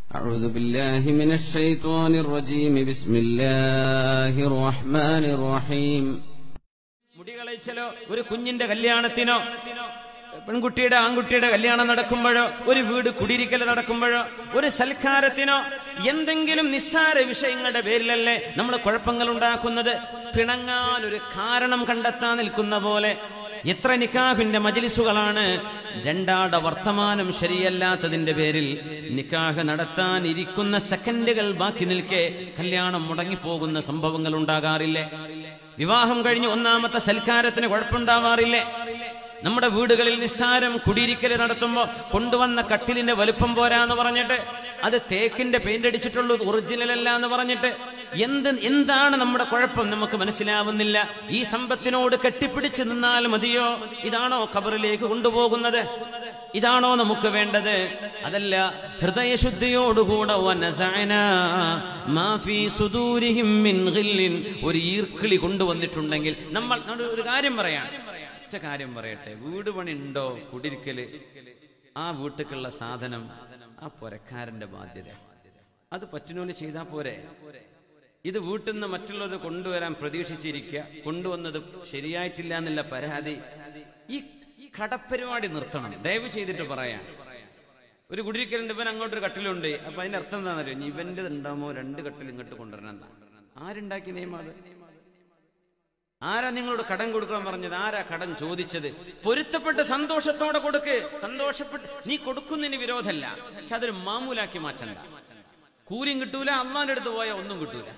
أعوذ بالله من الشيطان الرجيم بسم الله الرحمن الرحيم മുടി കളയിച്ചലോ ഒരു കുഞ്ഞിന്റെ കല്യാണത്തിനോ പെൺകുട്ടിയുടെ ആൺകുട്ടിയുടെ കല്യാണം നടക്കുമ്പോഴോ ഒരു വീട് കുടിയിരിക്കൽ നടക്കുമ്പോഴോ ഒരു സൽക്കാരത്തിനോ എന്തെങ്കിലും നിസ്സാര വിഷയങ്ങളുടെ പേരിലല്ലേ നമ്മൾ കുഴപ്പങ്ങൾ ഉണ്ടാക്കുന്നത് പിണങ്ങാൻ ഒരു കാരണം കണ്ടെത്താൻ നിൽക്കുന്ന പോലെ എത്ര നിക്കാഹിന്റെ മജിലിസുകളാണ് രണ്ടാടെ വർത്തമാനം ശരിയല്ലാത്തതിന്റെ പേരിൽ നിക്കാഹ് നടത്താൻ ഇരിക്കുന്ന സെക്കൻഡുകൾ ബാക്കി നിൽക്കെ കല്യാണം മുടങ്ങിപ്പോകുന്ന സംഭവങ്ങൾ ഉണ്ടാകാറില്ലേ വിവാഹം കഴിഞ്ഞ് ഒന്നാമത്തെ സൽക്കാരത്തിന് കുഴപ്പമുണ്ടാവാറില്ലേ നമ്മുടെ വീടുകളിൽ നിസ്സാരം കുടിയിരിക്കൽ നടത്തുമ്പോൾ കൊണ്ടുവന്ന കട്ടിലിന്റെ വലുപ്പം പോരാന്ന് പറഞ്ഞിട്ട് അത് തേക്കിന്റെ പെയിന്റ് അടിച്ചിട്ടുള്ളൂ ഒറിജിനൽ അല്ല എന്ന് പറഞ്ഞിട്ട് എന്ത് എന്താണ് നമ്മുടെ കുഴപ്പം നമുക്ക് മനസ്സിലാവുന്നില്ല ഈ സമ്പത്തിനോട് കെട്ടിപ്പിടിച്ച് നിന്നാൽ മതിയോ ഇതാണോ ഖബറിലേക്ക് കൊണ്ടുപോകുന്നത് ഇതാണോ നമുക്ക് വേണ്ടത് അതല്ല ഹൃദയശുദ്ധിയോടുകൂടെ വനസഅനാ മാ ഫീ സുദൂരിഹിം മിൻ ഗില്ലിൻ ഒരു ഈർക്കിളി കൊണ്ടുവന്നിട്ടുണ്ടെങ്കിൽ നമ്മൾ നമ്മൾ ഒരു കാര്യം പറയാം ഒറ്റ കാര്യം പറയട്ടെ വീട് പണി ഉണ്ടോ കുടിരിക്കല് ആ വീട്ടിലേക്കുള്ള സാധനം ആ പുരക്കാരന്റെ ബാധ്യത അത് പറ്റുന്നോല് ചെയ്താൽ പോരെ ഇത് വീട്ടിൽ നിന്ന് മറ്റുള്ളത് കൊണ്ടുവരാൻ പ്രതീക്ഷിച്ചിരിക്കുക കൊണ്ടുവന്നത് ശരിയായിട്ടില്ല എന്നുള്ള പരാതി ഈ ഈ കടപ്പരിപാടി നിർത്തണം ദയവ് ചെയ്തിട്ട് പറയാം ഒരു കുടിരിക്കലുണ്ട് ഇവൻ അങ്ങോട്ടൊരു കട്ടിലുണ്ട് അപ്പൊ അതിന്റെ അർത്ഥം എന്താണെന്നറിയോ ഇവന്റെ ഉണ്ടാകുമോ രണ്ട് കട്ടിൽ ഇങ്ങോട്ട് കൊണ്ടുവരണം എന്നാ ആരുണ്ടാക്കി നിയമം അത് ആരാ നിങ്ങളോട് കടം കൊടുക്കാൻ പറഞ്ഞത് ആരാ കടം ചോദിച്ചത് പൊരുത്തപ്പെട്ട് സന്തോഷത്തോടെ കൊടുക്ക് സന്തോഷപ്പെട്ട് നീ കൊടുക്കുന്നതിന് വിരോധമല്ല പക്ഷെ അതൊരു മാമൂലാക്കി മാറ്റണ്ട കൂലിയും കിട്ടൂല അള്ളാന്റെ അടുത്ത് പോയാൽ ഒന്നും കിട്ടൂല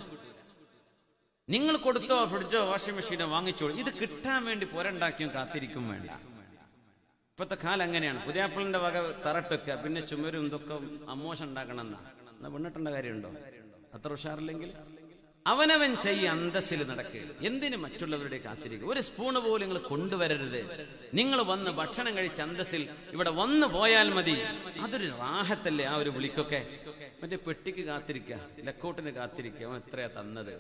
നിങ്ങൾ കൊടുത്തോ ഫ്രിഡ്ജോ വാഷിംഗ് മെഷീനോ വാങ്ങിച്ചോളൂ ഇത് കിട്ടാൻ വേണ്ടി പുരണ്ടാക്കിയും കാത്തിരിക്കും വേണ്ട ഇപ്പത്തെ കാലം അങ്ങനെയാണ് പുതിയാപ്പിളിന്റെ വക തറട്ടൊക്കെ പിന്നെ ചുമരും ഇതൊക്കെ അമോശം ഉണ്ടാക്കണം എന്നാ എന്നാ പെണ്ണിട്ടേണ്ട കാര്യമുണ്ടോ അത്ര ഉഷാറില്ലെങ്കിൽ അവനവൻ ചെയ്യ അന്തസ്സിൽ നടക്കുക എന്തിന് മറ്റുള്ളവരുടെ കാത്തിരിക്കുക ഒരു സ്പൂണ് പോലും നിങ്ങൾ കൊണ്ടുവരരുത് നിങ്ങൾ വന്ന് ഭക്ഷണം കഴിച്ച് അന്തസ്സിൽ ഇവിടെ വന്നു പോയാൽ മതി അതൊരു റാഹത്തല്ലേ ആ ഒരു വിളിക്കൊക്കെ മറ്റേ പെട്ടിക്ക് കാത്തിരിക്കുക ലക്കോട്ടിന് കാത്തിരിക്കുക അവൻ എത്രയാ തന്നത്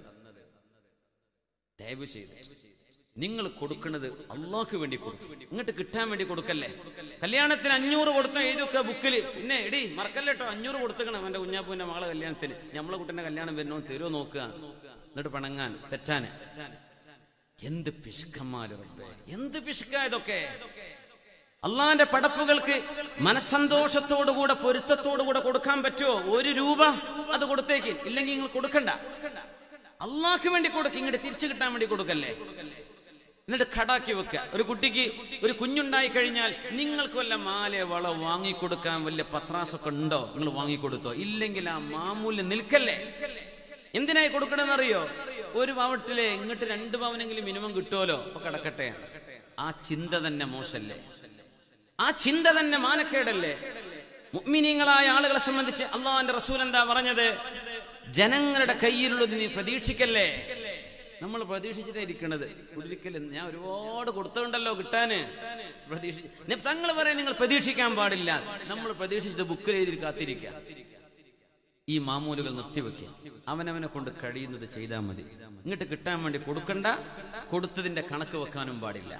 ദയവ് ചെയ്ത് നിങ്ങൾ കൊടുക്കുന്നത് അള്ളാഹ്ക്ക് വേണ്ടി കൊടുക്കും ഇങ്ങോട്ട് കിട്ടാൻ വേണ്ടി കൊടുക്കല്ലേ കല്യാണത്തിന് അഞ്ഞൂറ് കൊടുത്ത എഴുതിയൊക്കെ ബുക്കിൽ പിന്നെ എടി മറക്കല്ലേ കേട്ടോ അഞ്ഞൂറ് കൊടുത്തക്കണം എന്റെ കുഞ്ഞാപ്പൂന്റെ മകളെ കല്യാണത്തിന് നമ്മളെ കുട്ടന്റെ കല്യാണം വരുന്നോ തരുമോ നോക്കുക എന്നിട്ട് പിണങ്ങാൻ തെറ്റാന് എന്ത് പിശുക്കന്മാര് റബ്ബേ എന്ത് പിശുക്ക ഇതൊക്കെ അള്ളാന്റെ പടപ്പുകൾക്ക് മനസ്സന്തോഷത്തോടുകൂടെ പൊരുത്തത്തോടുകൂടെ കൊടുക്കാൻ പറ്റുമോ ഒരു രൂപ അത് കൊടുത്തേക്ക് ഇല്ലെങ്കിൽ നിങ്ങൾ കൊടുക്കണ്ട അള്ളാഹ്ക്ക് വേണ്ടി കൊടുക്ക ഇങ്ങോട്ട് തിരിച്ചു കിട്ടാൻ വേണ്ടി കൊടുക്കല്ലേ എന്നിട്ട് കടാക്കി വെക്കുക ഒരു കുട്ടിക്ക് ഒരു കുഞ്ഞുണ്ടായി കഴിഞ്ഞാൽ നിങ്ങൾക്ക് വല്ല മാല വള വാങ്ങിക്കൊടുക്കാൻ വല്ല പത്രാസൊക്കെ ഉണ്ടോ നിങ്ങൾ വാങ്ങിക്കൊടുത്തോ ഇല്ലെങ്കിൽ ആ മാമൂല്യം നിൽക്കല്ലേ എന്തിനായി കൊടുക്കണമെന്നറിയോ ഒരു പവട്ടിലെ ഇങ്ങോട്ട് രണ്ട് പവനെങ്കിലും മിനിമം കിട്ടുമല്ലോ അപ്പൊ കിടക്കട്ടെ ആ ചിന്ത തന്നെ മോശല്ലേ ആ ചിന്ത തന്നെ മാനക്കേടല്ലേ മുഅ്മിനീങ്ങളായ ആളുകളെ സംബന്ധിച്ച് അള്ളാഹിന്റെ റസൂൽ എന്താ പറഞ്ഞത് ജനങ്ങളുടെ കയ്യിലുള്ളത് നീ പ്രതീക്ഷിക്കല്ലേ നമ്മൾ പ്രതീക്ഷിച്ചിട്ടേ ഇരിക്കണത് കുടിരിക്കൽ ഞാൻ ഒരുപാട് കൊടുത്തുണ്ടല്ലോ കിട്ടാന് പ്രതീക്ഷിച്ച് തങ്ങൾ പറയാൻ നിങ്ങൾ പ്രതീക്ഷിക്കാൻ പാടില്ല നമ്മൾ പ്രതീക്ഷിച്ചിട്ട് ബുക്കിൽ എഴുതി കാത്തിരിക്കുക ഈ മാമൂലുകൾ നിർത്തിവെക്കുക അവനവനെ കൊണ്ട് കഴിയുന്നത് ചെയ്താൽ മതി ഇങ്ങോട്ട് കിട്ടാൻ വേണ്ടി കൊടുക്കണ്ട കൊടുത്തതിന്റെ കണക്ക് വെക്കാനും പാടില്ല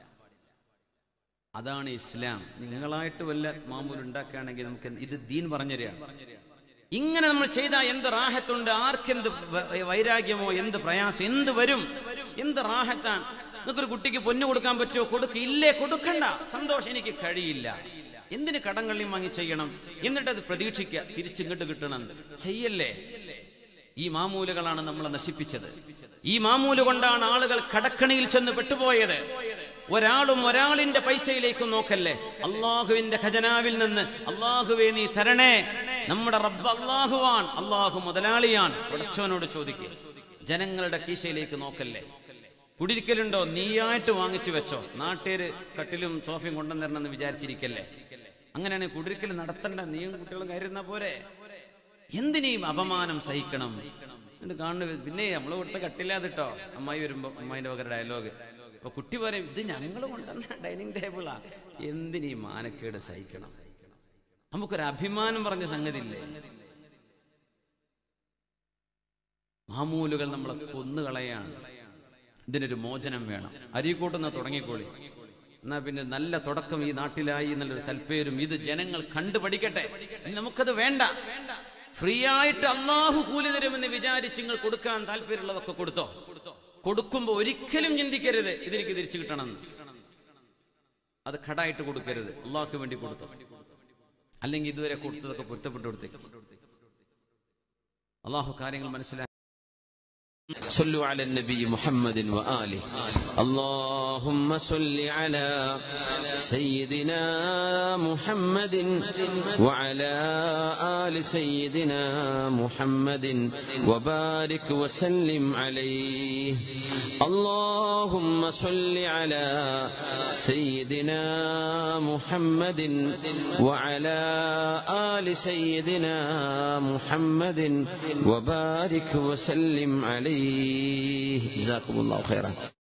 അതാണ് ഇസ്ലാം നിങ്ങളായിട്ട് വല്ല മാമൂൽ ഉണ്ടാക്കുകയാണെങ്കിൽ നമുക്ക് ഇത് ദീൻ പറഞ്ഞുതരികയാണ് ഇങ്ങനെ നമ്മൾ ചെയ്താൽ എന്ത് റാഹത്തുണ്ട് ആർക്കെന്ത് വ- വൈരാഗ്യമോ എന്ത് പ്രയാസം എന്ത് വരും എന്ത് റാഹത്താണ് നിങ്ങൾക്കൊരു കുട്ടിക്ക് പൊന്നു കൊടുക്കാൻ പറ്റുമോ കൊടുക്ക ഇല്ലേ കൊടുക്കണ്ട സന്തോഷം എനിക്ക് കഴിയില്ല എന്തിന് കടം കള്ളിയും വാങ്ങി ചെയ്യണം എന്നിട്ട് അത് പ്രതീക്ഷിക്കുക തിരിച്ചിങ്ങോട്ട് കിട്ടണം ചെയ്യല്ലേ ഈ മാമൂലുകളാണ് നമ്മളെ നശിപ്പിച്ചത് ഈ മാമൂല് കൊണ്ടാണ് ആളുകൾ കടക്കണിയിൽ ചെന്ന് പെട്ടുപോയത് ഒരാളും ഒരാളിന്റെ പൈസയിലേക്ക് നോക്കല്ലേ അള്ളാഹുവിന്റെ ഖജനാവിൽ നിന്ന് അള്ളാഹുവെ നീ തരണേ നമ്മുടെ റബ്ബ് അള്ളാഹുവാൻ അള്ളാഹു മുതലാളിയാണ് ഉടച്ചവനോട് ചോദിക്കുക ജനങ്ങളുടെ കീശയിലേക്ക് നോക്കല്ലേ കുടിരിക്കലുണ്ടോ നീയായിട്ട് വാങ്ങിച്ചു വെച്ചോ നാട്ടേര് കട്ടിലും സോഫയും കൊണ്ടുവന്നിരണമെന്ന് വിചാരിച്ചിരിക്കല്ലേ അങ്ങനെയാണ് കുടിരിക്കൽ നടത്തണ്ട നീയും കുട്ടികളും കയറുന്ന പോരെ എന്തിനേയും അപമാനം സഹിക്കണം എന്നിട്ട് കാണുന്നു പിന്നെ നമ്മൾ ഇവിടുത്തെ കട്ടില്ലാതിട്ടോ അമ്മായി വരുമ്പോ അമ്മായിന്റെ പകരം ഡയലോഗ് അപ്പൊ കുട്ടി പറയും ഇത് ഞങ്ങൾ കൊണ്ടുവന്ന ഡൈനിങ് ടേബിളാ എന്തിനീ മാനക്കേട് സഹിക്കണം നമുക്കൊരു അഭിമാനം പറഞ്ഞ സംഗതി ഇല്ലേ മാമൂലുകൾ നമ്മളെ കൊന്നുകളയാണ് ഇതിനൊരു മോചനം വേണം അരിക്കൂട്ടുന്ന തുടങ്ങിക്കോളി എന്നാ പിന്നെ നല്ല തുടക്കം ഈ നാട്ടിലായി എന്നുള്ളൊരു സൽപ്പേരും ഇത് ജനങ്ങൾ കണ്ടു പഠിക്കട്ടെ ഇനി നമുക്കത് വേണ്ട ഫ്രീ ആയിട്ട് അള്ളാഹു കൂലി തരുമെന്ന് വിചാരിച്ച് നിങ്ങൾ കൊടുക്കാൻ താല്പര്യമുള്ളതൊക്കെ കൊടുത്തോ കൊടുക്കുമ്പോ ഒരിക്കലും ചിന്തിക്കരുത് ഇതെനിക്ക് തിരിച്ചു കിട്ടണം അത് കടായിട്ട് കൊടുക്കരുത് അള്ളാഹ്ക്ക് വേണ്ടി കൊടുത്തോ അല്ലെങ്കിൽ ഇതുവരെ കൊടുത്തതൊക്കെ പൊരുത്തപ്പെട്ടു കൊടുത്തേക്ക് അള്ളാഹു കാര്യങ്ങൾ മനസ്സിലാക്കി صلوا على النبي محمد وآله اللهم صل على سيدنا محمد وعلى آل سيدنا محمد وبارك وسلم عليه اللهم صل على سيدنا محمد وعلى آل سيدنا محمد وبارك وسلم عليه جزاكم الله خيرا